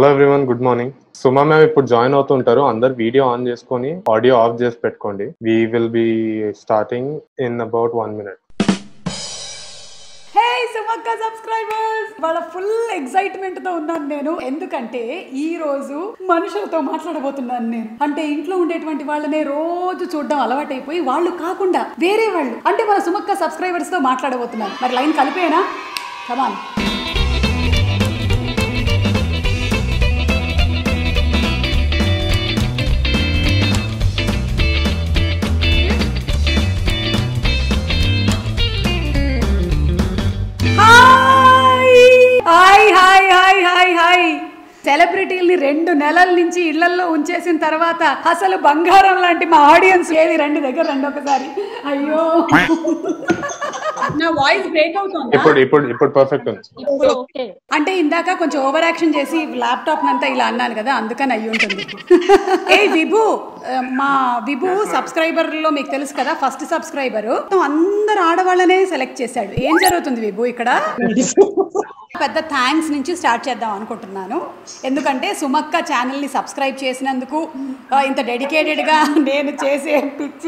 Hello everyone good morning Suma ma'am ఇప్పుడు join అవుతుంటారు అందరు వీడియో ఆన్ చేసుకొని ఆడియో ఆఫ్ చేసి పెట్టుకోండి we will be starting in about one minute hey సుమక్క సబ్స్క్రైబర్స్ వాళ్ళ ఫుల్ ఎక్సైట్మెంట్ తో ఉన్నాను నేను ఎందుకంటే ఈ రోజు మనుషులతో మాట్లాడబోతున్నాను నేను అంటే ఇంట్లో ఉండేటువంటి వాళ్ళనే రోజు చూడడం అలవాటైపోయి వాళ్ళు కాకుండా వేరే వాళ్ళు అంటే మన సుమక్క సబ్స్క్రైబర్స్ తో మాట్లాడబోతున్నాను మరి లైన్ కలిపేనా come on hi hi hi hi hi సెలబ్రిటీల్ని రెండు నెలల నుంచి ఇళ్లలో ఉంచేసిన తర్వాత అసలు బంగారం లాంటి మా ఆడియన్స్ ఏది రండి దగ్గర రండి ఒకసారి అయ్యో నా వాయిస్ బ్రేక్ అవుతుంది ఇప్పుడు ఇప్పుడు ఇప్పుడు పర్ఫెక్ట్ ఉంది ఇప్పుడు ఓకే అంటే ఇందాక కొంచెం ఓవర్ యాక్షన్ చేసి ల్యాప్టాప్ అంతా ఇలా అన్నాను కదా అందుకని అయ్యి ఉంటుంది ఏ విభు ఆ, మా విభు సబ్స్క్రైబర్ లో మీకు తెలుసు కదా ఫస్ట్ సబ్స్క్రైబర్ అందరు ఆడవాళ్ళనే సెలెక్ట్ చేశాడు ఏం జరుగుతుంది విభు ఇక్కడ పెద్ద థ్యాంక్స్ నుంచి స్టార్ట్ చేద్దాం అనుకుంటున్నాను ఎందుకంటే సుమక్క ఛానల్ని సబ్స్క్రైబ్ చేసినందుకు ఆ, ఇంత డెడికేటెడ్గా నేను చేసే పిచ్చి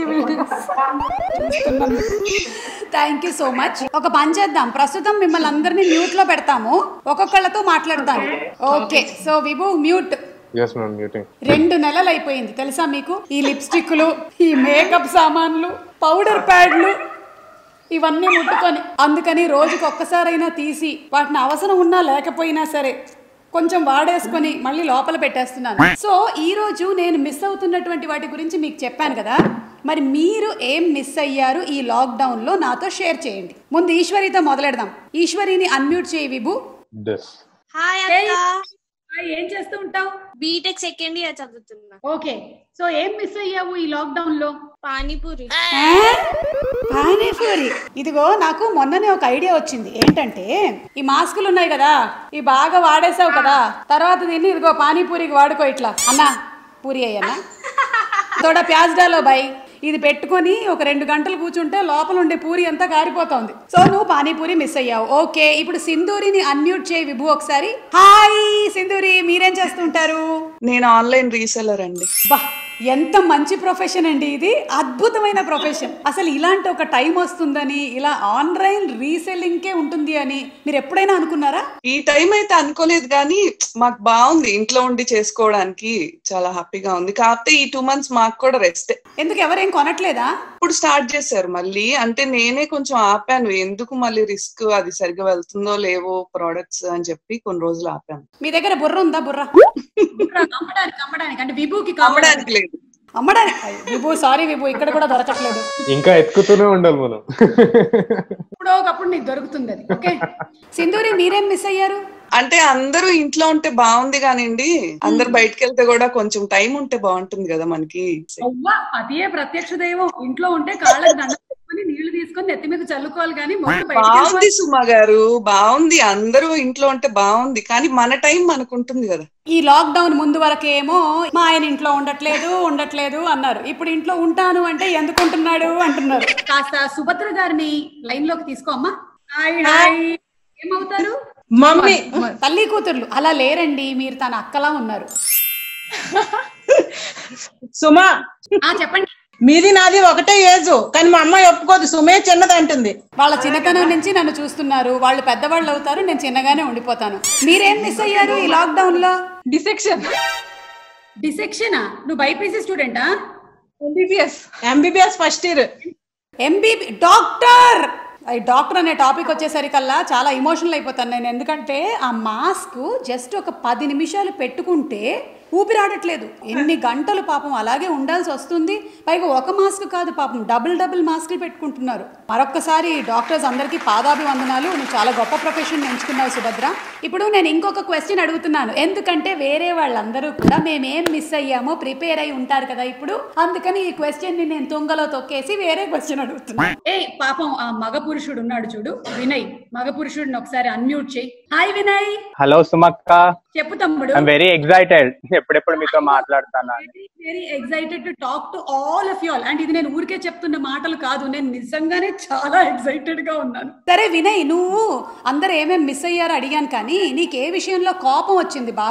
థ్యాంక్ యూ సో మచ్ ఒక పని చేద్దాం ప్రస్తుతం మిమ్మల్ని అందరినీ మ్యూట్లో పెడతాము ఒక్కొక్కళ్ళతో మాట్లాడతాను okay so Vibhu mute yes ma'am meeting రెండు నెలలు అయిపోయింది తెలుసా మీకు ఈ లిప్స్టిక్లు ఈ మేకప్ సామాన్లు పౌడర్ ప్యాడ్లు ఇవన్నీ ముట్టుకొని అందుకని రోజుకి ఒక్కసారైనా తీసి వాటిని అవసరం ఉన్నా లేకపోయినా సరే కొంచెం వాడేసుకొని మళ్ళీ లోపల పెట్టేస్తున్నాను సో ఈ రోజు నేను మిస్ అవుతున్నటువంటి వాటి గురించి మీకు చెప్పాను కదా మరి మీరు ఏం మిస్ అయ్యారు ఈ లాక్డౌన్ లో నాతో షేర్ చేయండి ముందు ఈశ్వరితో మొదలెడదాం ఈశ్వరిని అన్మ్యూట్ చేయి విభు డెస్ హాయ్ Hey. అక్క ఏం చేస్తూ ఉంటావు బీటెక్ సెకండ్ ఇయర్ చదువుతున్నా ఓకే సో ఏం మిస్ అయ్యావు ఈ లాక్డౌన్ లో పానీపూరి పానీపూరి ఇదిగో నాకు మొన్ననే ఒక ఐడియా వచ్చింది ఏంటంటే ఈ మాస్కులు ఉన్నాయి కదా ఈ బాగా వాడేసావు కదా తర్వాత దీన్ని ఇదిగో పానీపూరికి వాడుకో ఇట్లా అన్నా పూరి అయ్యన్నా తోడ ప్యాజ్ డాలో బై ఇది పెట్టుకొని ఒక రెండు గంటలు కూర్చుంటే లోపల ఉండే పూరి అంతా కారిపోతోంది సో నువ్వు పానీపూరి మిస్ అయ్యావు ఓకే ఇప్పుడు సింధూరిని అన్మ్యూట్ చేయి విభు ఒకసారి హాయ్ సింధూరి మీరేం చేస్తుంటారు నేను ఆన్లైన్ రీసెలర్ అండి బా ఎంత మంచి ప్రొఫెషన్ అండి ఇది అద్భుతమైన ప్రొఫెషన్ అసలు ఇలాంటి ఒక టైం వస్తుందని ఇలా ఆన్లైన్ రీసెల్లింగ్కే ఉంటుంది అని మీరు ఎప్పుడైనా అనుకున్నారా ఈ టైం అయితే అనుకోలేదు కానీ మాకు బాగుంది ఇంట్లో ఉండి చేసుకోవడానికి చాలా హ్యాపీగా ఉంది కాకపోతే ఈ టూ మంత్స్ మాకు కూడా రెస్ట్ ఎందుకు ఎవరేం కొనట్లేదా ఇప్పుడు స్టార్ట్ చేశారు మళ్ళీ అంటే నేనే కొంచెం ఆపాను ఎందుకు మళ్ళీ రిస్క్ అది సరిగ్గా వెళ్తుందో లేవో ప్రోడక్ట్స్ అని చెప్పి కొన్ని రోజులు ఆపాను మీ దగ్గర బుర్ర ఉందా బుర్ర అమ్మడానికి అమ్మడానికి అంటే విభూకి అమ్మడానికి లేదు అమ్మడానికి అయ్య, విభూ సారీ విభూ ఇక్కడ కూడా దొరకట్లేదు ఇంకా ఎత్తుకుతూనే ఉండాలి మనం ఇప్పుడు ఒకప్పుడు నీకు దొరుకుతుంది అది ఓకే సింధూరి మీరేం మిస్ అయ్యారు అంటే అందరూ ఇంట్లో ఉంటే బాగుంది కానివ్వండి అందరు బయటకు వెళ్తే కూడా కొంచెం టైం ఉంటే బాగుంటుంది కదా మనకి అవ్వా అదే ప్రత్యక్ష దైవం ఇంట్లో ఉంటే కాళ్ళకి దండం పెట్టుకొని నీళ్లు తీసుకొని నెత్తి మీద చల్లుకోవాలి కానీ మొత్తం బయటికి బాగుంది సుమా గారు బాగుంది అందరూ ఇంట్లో ఉంటే బాగుంది కానీ మన టైం మనకు ఉంటుంది కదా ఈ లాక్డౌన్ ముందు వరకేమో మా ఆయన ఇంట్లో ఉండట్లేదు ఉండట్లేదు అన్నారు ఇప్పుడు ఇంట్లో ఉంటాను అంటే ఎందుకు ఉంటున్నాడు అంటున్నారు కాస్త సుభద్ర గారిని లైన్ లోకి తీసుకో అమ్మా హాయ్ హాయ్ ఏమవుతారు మమ్మీ తల్లి కూతుర్లు అలా లేరండి మీరు తన అక్కలా ఉన్నారు సుమా ఆ చెప్పండి మీది నాది ఒకటే ఏజ్ కానీ మా అమ్మాయి ఒప్పుకోదు సుమే చిన్నది అంటుంది వాళ్ళ చిన్నతనం నుంచి నన్ను చూస్తున్నారు వాళ్ళు పెద్దవాళ్ళు అవుతారు నేను చిన్నగానే ఉండిపోతాను మీరేం మిస్ అయ్యారు ఈ లాక్డౌన్ లో డిసెక్షన్ డిసెక్షనా నువ్వు బైపీసీ స్టూడెంటా ఎంబీబీఎస్ ఎంబీబీఎస్ ఫస్ట్ ఇయర్ ఎంబీబీ డాక్టర్ ఈ డాక్టర్ అనే టాపిక్ వచ్చేసరికల్లా చాలా ఇమోషనల్ అయిపోతాను నేను ఎందుకంటే ఆ మాస్క్ జస్ట్ ఒక పది నిమిషాలు పెట్టుకుంటే ఊపిరాడట్లేదు ఎన్ని గంటలు పాపం అలాగే ఉండాల్సి వస్తుంది పైగా ఒక మాస్క్ కాదు పాపం డబుల్ డబుల్ మాస్కులు పెట్టుకుంటున్నారు మరొక్కసారి డాక్టర్స్ అందరికీ పాదాభివందనాలు నువ్వు చాలా గొప్ప ప్రొఫెషన్ ఎంచుకున్నావు సుభద్ర ఇప్పుడు నేను ఇంకొక క్వశ్చన్ అడుగుతున్నాను ఎందుకంటే వేరే వాళ్ళందరూ కూడా మేమేం మిస్ అయ్యామో ప్రిపేర్ అయి ఉంటారు కదా ఇప్పుడు అందుకని ఈ క్వశ్చన్ ని నేను తుంగలో తొక్కేసి వేరే క్వశ్చన్ అడుగుతున్నాను ఏ పాపం ఆ మగ పురుషుడు ఉన్నాడు చూడు వినయ్ మగ పురుషుడిని ఒకసారి అన్మ్యూట్ చేయి హాయ్ వినయ్ హలో సుమక్క చెప్పు తమ్ముడు ఐఎమ్ వెరీ ఎక్సైటెడ్ ఎప్పుడెప్పుడు మీతో మాట్లాడతాను very excited to talk to all of you all and ఇది నేను ఊరికే చెప్తున్న మాటలు కాదు నేను నిజంగానే చాలా ఎక్సైటెడ్ గా ఉన్నాను సరే వినయ్ నువ్వు అందరు ఏమేమి మిస్ అయ్యారో అడిగాను కానీ నీకు ఏ విషయంలో కోపం వచ్చింది బాగా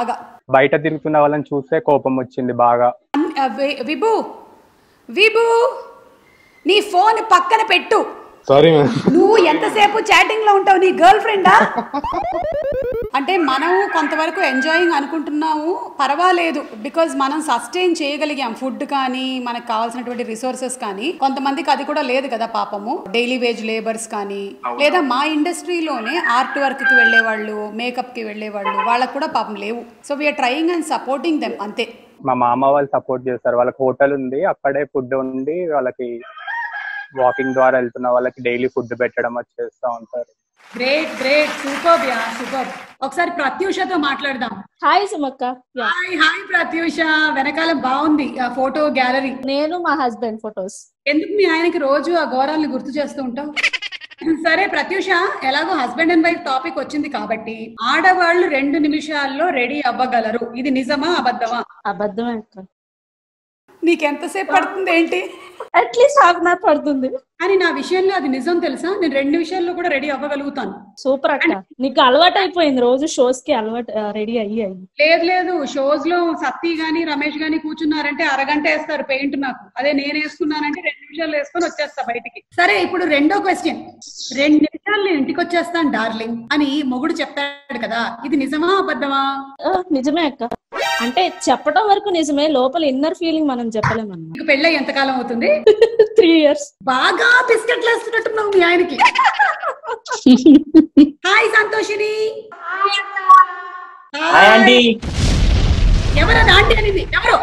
బయట తిరుగుతున్న వాళ్ళని చూస్తే కోపం వచ్చింది బాగా ఆ, వి- విభు విభు నీ ఫోన్ పక్కన పెట్టు సారీ మ్యామ్ నువ్వు ఎంతసేపు చాటింగ్ లో ఉంటావు నీ గర్ల్ ఫ్రెండా అంటే మనం కొంతవరకు ఎంజాయింగ్ అనుకుంటున్నాము పర్వాలేదు బికాజ్ మనం సస్టైన్ చేయగలిగాం ఫుడ్ కానీ మనకు కావాల్సినటువంటి రిసోర్సెస్ కానీ కొంతమందికి అది కూడా లేదు కదా పాపము డైలీ వేజ్ లేబర్స్ కానీ లేదా మా ఇండస్ట్రీలోనే ఆర్ట్ వర్క్ కి వెళ్ళే వాళ్ళు మేకప్ కి వెళ్ళే వాళ్ళు వాళ్ళకు కూడా పాపం లేవు so we are trying and supporting them అంతే మా మామ వాళ్ళు సపోర్ట్ చేస్తారు వాళ్ళకి హోటల్ ఉంది అక్కడే ఫుడ్ ఉండి వాళ్ళకి వాకింగ్ ద్వారా వెళ్తున్న వాళ్ళకి డైలీ ఫుడ్ పెట్టడం అది చేస్తూ ఉంటారు great great super yeah super ఒకసారి ప్రత్యూషతో మాట్లాడదాం హాయ్ సుమక్క యా హాయ్ హాయ్ ప్రత్యూష వెనకాల బాగుంది ఆ ఫోటో గ్యాలరీ నేను మా హస్బెండ్ ఫొటోస్ ఎందుకు మీ ఆయనకి రోజు ఆ ఘోరాల్ని గుర్తు చేస్తూ ఉంటావు సరే ప్రత్యూష ఎలాగో హస్బెండ్ అండ్ వైఫ్ టాపిక్ వచ్చింది కాబట్టి ఆడవాళ్ళు రెండు నిమిషాల్లో రెడీ అవ్వగలరు ఇది నిజమా అబద్ధమా అబద్ధమే అక్క నీకెంతసేపు పడుతుంది ఏంటి అట్లీస్ట్ హాఫ్ అన్ అవర్ పడుతుంది అని నా విషయంలో అది నిజం తెలుసా నేను రెండు విషయాల్లో కూడా రెడీ అవ్వగలుగుతాను సూపర్ అక్క నీకు అలవాటు అయిపోయింది రోజు షోస్ కి అలవాటు రెడీ అయ్యి అయ్యి లేదు లేదు షోస్ లో సత్తి గాని రమేష్ గాని కూర్చున్నారంటే అరగంట వేస్తారు పెయింట్ నాకు అదే నేను వేసుకున్నానంటే రెండు నిమిషాలు వేసుకొని వచ్చేస్తా బయటికి సరే ఇప్పుడు రెండో క్వశ్చన్ రెండు నిమిషాలు నేను ఇంటికి వచ్చేస్తాను డార్లింగ్ అని మొగుడు చెప్తాడు కదా ఇది నిజమా అబద్ధమా ఆ, నిజమే అక్క అంటే చెప్పడం వరకు నిజమే లోపల ఇన్నర్ ఫీలింగ్ మనం చెప్పలేమన్నమాట నీకు పెళ్ళై ఎంతకాలం అవుతుంది త్రీ ఇయర్స్ బాగా బిస్కెట్లు వేస్తున్నట్టున్నావు మీ ఆయనకి హాయ్ సంతోషిని హాయ్ అండి ఎవరది ఆంటీ అనేది ఎవరు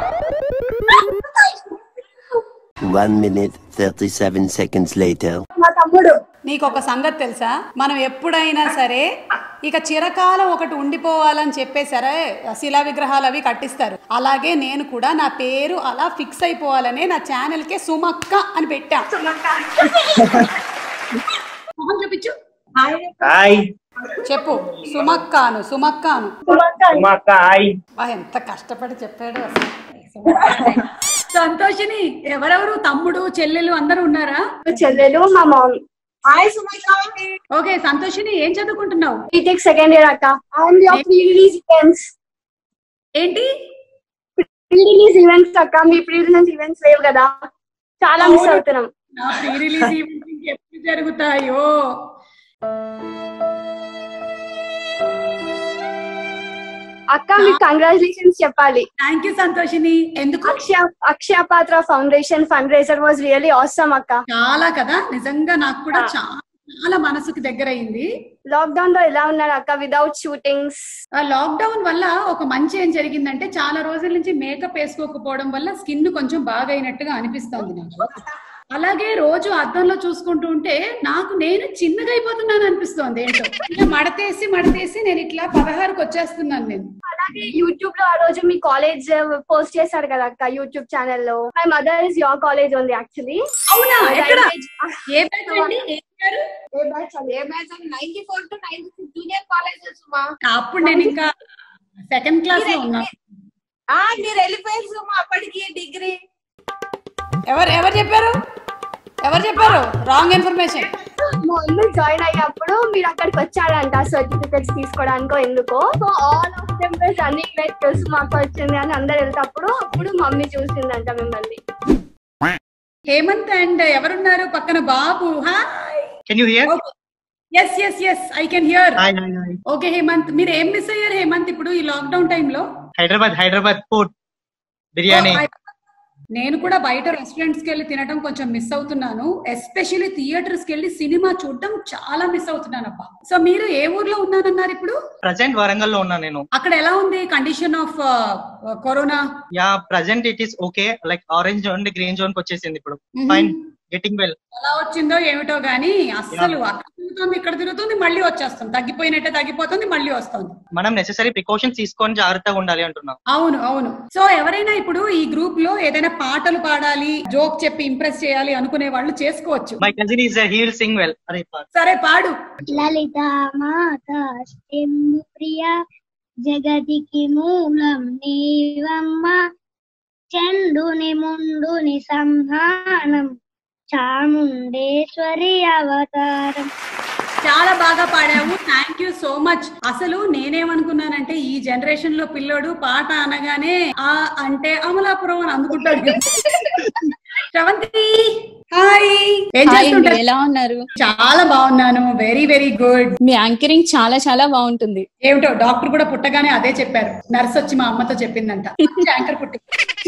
One minute, 37 seconds later. నీకు ఒక సంగతి తెలుసా మనం ఎప్పుడైనా సరే ఇక చిరకాలం ఒకటి ఉండిపోవాలని చెప్పేసరే శిలా విగ్రహాలు అవి కట్టిస్తారు అలాగే నేను కూడా నా పేరు అలా ఫిక్స్ అయిపోవాలనే నా ఛానల్ కే సుమక్క అని పెట్టా మొహం చూపించు హాయ్ చెప్పు సుమక్కాను సుమక్కాను ఉమా అక్క హాయ్ బా ఎంత కష్టపడి చెప్పాడు అసలు సంతోషిని ఎవరెవరు తమ్ముడు చెల్లెలు అందరూ ఉన్నారా చెల్లెలు మా మామ్ హాయ్ సుమక్క ఓకే సంతోషిని ఏం చదువుకుంటున్నావు బీటెక్ సెకండ్ ఇయర్ అక్క and your pre release events ఏంటి ప్రీ రిలీజ్ ఈవెంట్స్ అక్క మీ ప్రీ రిలీజ్ ఈవెంట్స్ లేవు కదా చాలా మిస్ అవును. అవుతున్నాం నా ప్రీ రిలీజ్ ఈవెంట్ ఎప్పుడు జరుగుతాయో అక్క మీకు కంగ్రాచులేషన్స్ చెప్పాలి థ్యాంక్ యూ సంతోషిని ఎందుకు Akshaya Akshaya Patra foundation fundraiser was really awesome అక్క చాలా కదా నిజంగా నాకు కూడా చాలా చాలా మనసుకు దగ్గరైంది లాక్డౌన్ లో ఎలా ఉన్నారు అక్క విదౌట్ షూటింగ్స్ ఆ లాక్డౌన్ వల్ల ఒక మంచి ఏం జరిగిందంటే చాలా రోజుల నుంచి మేకప్ వేసుకోకపోవడం వల్ల స్కిన్ కొంచెం బాగా అయినట్టుగా అనిపిస్తోంది నాకు అలాగే రోజు అద్దంలో చూసుకుంటూ ఉంటే నాకు నేను చిన్నగా అయిపోతున్నాను అనిపిస్తోంది ఏంటో ఇలా మడతేసి మడతేసి నేను ఇట్లా పదహారుకి వచ్చేస్తున్నాను నేను అలాగే యూట్యూబ్ లో ఆ రోజు మీ కాలేజ్ పోస్ట్ చేశారు కదా అక్క యూట్యూబ్ ఛానల్ లో my mother is your college ఉంది యాక్చువల్లీ అవునా ఎక్కడ ఏ బ్యాచ్ అండి ఏ పేరు? అప్పుడు నేను ఇంకా సెకండ్ క్లాస్ లో ఉన్నా మీరు వెళ్ళిపోయారు సుమా అప్పటికి డిగ్రీ ఎవరు ఎవరు చెప్పారు ఎవరు చెప్పారు రాంగ్ ఇన్ఫర్మేషన్ మొన్న జాయిన్ అయ్యేటప్పుడు మీరు అక్కడికి వచ్చారంట సర్టిఫికెట్స్ తీసుకోవడానికో ఎందుకో so all of them running like మాకు వచ్చింది అని అందరు వెళ్తేప్పుడు అప్పుడు మమ్మీ చూసిందంట మిమ్మల్ని హేమంత్ అండ్ ఎవరున్నారు పక్కన బాబు hi can you hear yes yes yes I can hear hi hi hi okay Hemanth మీరు ఏం మిస్ అయ్యారు హేమంత్ ఇప్పుడు ఈ లాక్డౌన్ టైంలో హైదరాబాద్ హైదరాబాద్ ఫుడ్ బిర్యానీ నేను కూడా బయట రెస్టారెంట్స్ కి వెళ్ళి తినడం కొంచెం మిస్ అవుతున్నాను ఎస్పెషల్లీ థియేటర్స్ కి వెళ్ళి సినిమా చూడడం చాలా మిస్ అవుతున్నాను అబ్బా సో మీరు ఏ ఊర్లో ఉన్నారన్నారు ఇప్పుడు ప్రజెంట్ వరంగల్ లో ఉన్నా నేను అక్కడ ఎలా ఉంది condition of corona yeah present it is okay like orange zone నుండి గ్రీన్ జోన్ కి వచ్చేసింది ఇప్పుడు ఫైన్ గెటింగ్ వెల్ ఎలా వచ్చిందో ఏమిటో గానీ అస్సలు అక్కడ తిరుగుతుంది ఇక్కడ తిరుగుతుంది మళ్ళీ వచ్చేస్తుంది తగ్గిపోయినట్టే తగ్గిపోతుంది మళ్ళీ వస్తుంది మనం నెసెసరీ ప్రికాషన్స్ తీసుకొని జాగ్రత్తగా ఉండాలి అంటున్నాం అవును అవును సో ఎవరైనా ఇప్పుడు ఈ గ్రూప్ లో ఏదైనా పాటలు పాడాలి జోక్ చెప్పి ఇంప్రెస్ చేయాలి అనుకునే వాళ్ళు చేసుకోవచ్చు my cousin is he will sing well అరే సరే పాడు లలిత మాత ప్రియ జగతికి మూలం నీవమ్మ చందుని ముందుని సంహానం చాముండేశ్వరి అవతారం చాలా బాగా పాడావు థ్యాంక్ యూ సో మచ్ అసలు నేనేమనుకున్నానంటే ఈ జనరేషన్ లో పిల్లోడు పాట అనగానే ఆ అంటే అమలాపురం అని అందుకుంటాడు శ్రవంతి హాయ్ ఏం హాయ్ అండి, చేస్తుంటారు ఎలా ఉన్నారు చాలా బాగున్నాను వెరీ వెరీ గుడ్ మీ యాంకరింగ్ చాలా చాలా బాగుంటుంది ఏమిటో డాక్టర్ కూడా పుట్టగానే అదే చెప్పారు నర్స్ వచ్చి మా అమ్మతో చెప్పిందంట యాంకర్ పుట్టి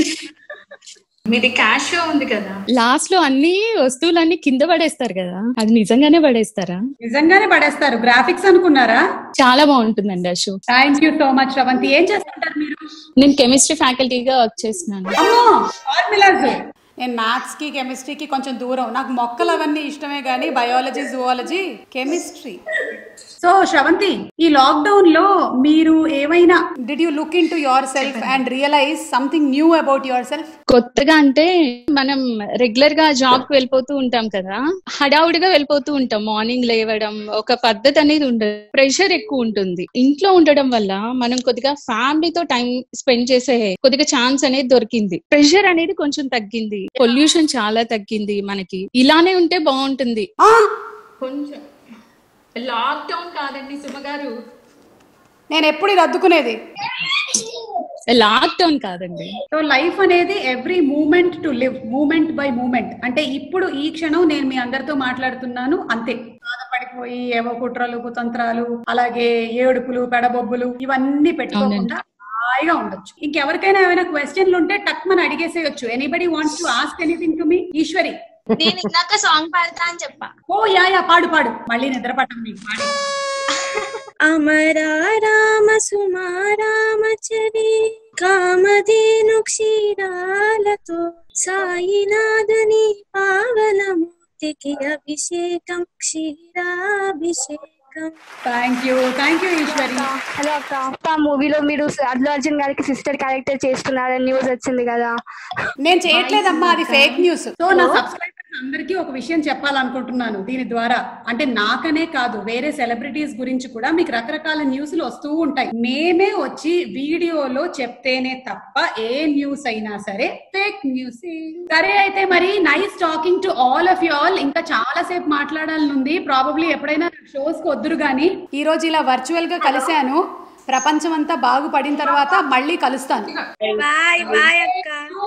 మీది క్యాష్ షో ఉంది కదా లాస్ట్ లో అన్ని వస్తువులన్నీ కింద పడేస్తారు కదా అది నిజంగానే పడేస్తారా నిజంగానే పడేస్తారు గ్రాఫిక్స్ అనుకున్నారా చాలా బాగుంటుందండి ఆ show thank you so much Sravanthi ఏం చేస్తుంటారు మీరు నేను కెమిస్ట్రీ ఫ్యాకల్టీగా వర్క్ చేస్తున్నాను అమ్మో ఫార్ములాస్ నేను మ్యాథ్స్ కి కెమిస్ట్రీకి కొంచెం దూరం నాకు మొక్కలు అవన్నీ ఇష్టమే కానీ biology zoology chemistry so Sravanthi ఈ లాక్డౌన్ లో మీరు ఏమైనా did you look into yourself and realise something new about yourself కొత్తగా అంటే మనం రెగ్యులర్ గా జాబ్ కి వెళ్ళిపోతూ ఉంటాం కదా హడావుడిగా వెళ్ళిపోతూ ఉంటాం మార్నింగ్ లేవడం ఒక పద్ధతి అనేది ఉండదు ప్రెషర్ ఎక్కువ ఉంటుంది ఇంట్లో ఉండడం వల్ల మనం కొద్దిగా ఫ్యామిలీతో టైం స్పెండ్ చేసే కొద్దిగా ఛాన్స్ అనేది దొరికింది ప్రెషర్ అనేది కొంచెం తగ్గింది పొల్యూషన్ చాలా తగ్గింది మనకి ఇలానే ఉంటే బాగుంటుంది కొంచెం లాక్ డౌన్ కాదండి సుమ గారు నేను ఎప్పుడు ఇది అద్దుకునేది లాక్ డౌన్ కాదండి సో లైఫ్ అనేది every moment to live moment by moment అంటే ఇప్పుడు ఈ క్షణం నేను మీ అందరితో మాట్లాడుతున్నాను అంతే బాధపడిపోయి ఏవో కుట్రలు కుతంత్రాలు అలాగే ఏడుపులు పెడబొబ్బులు ఇవన్నీ పెట్టుకోకుండా హాయిగా ఉండొచ్చు ఇంకెవరికైనా ఏమైనా క్వశ్చన్లు ఉంటే టక్ మన అడిగేసేయొచ్చు anybody wants to ask anything to మీ ఈశ్వరి నేను ఇందాక సాంగ్ పాడతా అని చెప్పా ఓ యా యా పాడు పాడు మళ్ళీ నిద్ర పట్టం నీకు పాడి అమరా రామ సుమా రామచరి కామధేను క్షీరాలతో సాయినాథుని పావనమూర్తికి అభిషేకం క్షీరాభిషేకం thank you thank you Eswari hello అక్క అక్క మూవీలో మీరు అల్లు అర్జున్ గారికి సిస్టర్ క్యారెక్టర్ చేస్తున్నారని న్యూస్ వచ్చింది కదా నేను చేయట్లేదమ్మా అది ఫేక్ న్యూస్ సో నా సబ్స్క్రైబర్స్ అందరికీ ఒక విషయం చెప్పాలనుకుంటున్నాను దీని ద్వారా అంటే నాకనే కాదు వేరే సెలబ్రిటీస్ గురించి కూడా మీకు రకరకాల న్యూస్లు వస్తూ ఉంటాయి మేమే వచ్చి వీడియోలో చెప్తేనే తప్ప ఏ న్యూస్ అయినా సరే ఫేక్ న్యూస్ సరే అయితే మరి nice talking to all of you all ఇంకా చాలా సేపు మాట్లాడాలని ఉంది ప్రాబబ్లీ ఎప్పుడైనా షోస్ కి వద్దురు గానీ ఈ రోజు ఇలా వర్చువల్ గా కలిశాను ప్రపంచం అంతా బాగుపడిన తర్వాత మళ్ళీ కలుస్తాను బాయ్ బాయ్ అక్క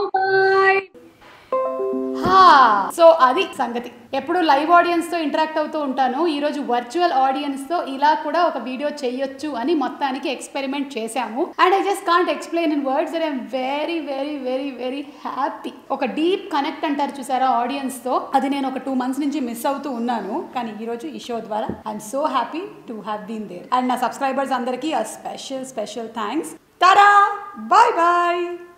సో అది సంగతి ఎప్పుడు లైవ్ ఆడియన్స్ తో ఇంటరాక్ట్ అవుతూ ఉంటాను ఈ రోజు వర్చువల్ ఆడియన్స్ తో ఇలా కూడా ఒక వీడియో చేయొచ్చు అని మొత్తానికి ఎక్స్పెరిమెంట్ చేశాము and I just can't explain in words I'm very very very very happy ఒక డీప్ కనెక్ట్ అంటారు చూసారా ఆడియన్స్ తో అది నేను ఒక టూ మంత్స్ నుంచి మిస్ అవుతూ ఉన్నాను కానీ ఈ రోజు ఈ షో ద్వారా I'm so happy to have been there and నా సబ్స్క్రైబర్స్ అందరికీ ఆ special special thanks Tara bye bye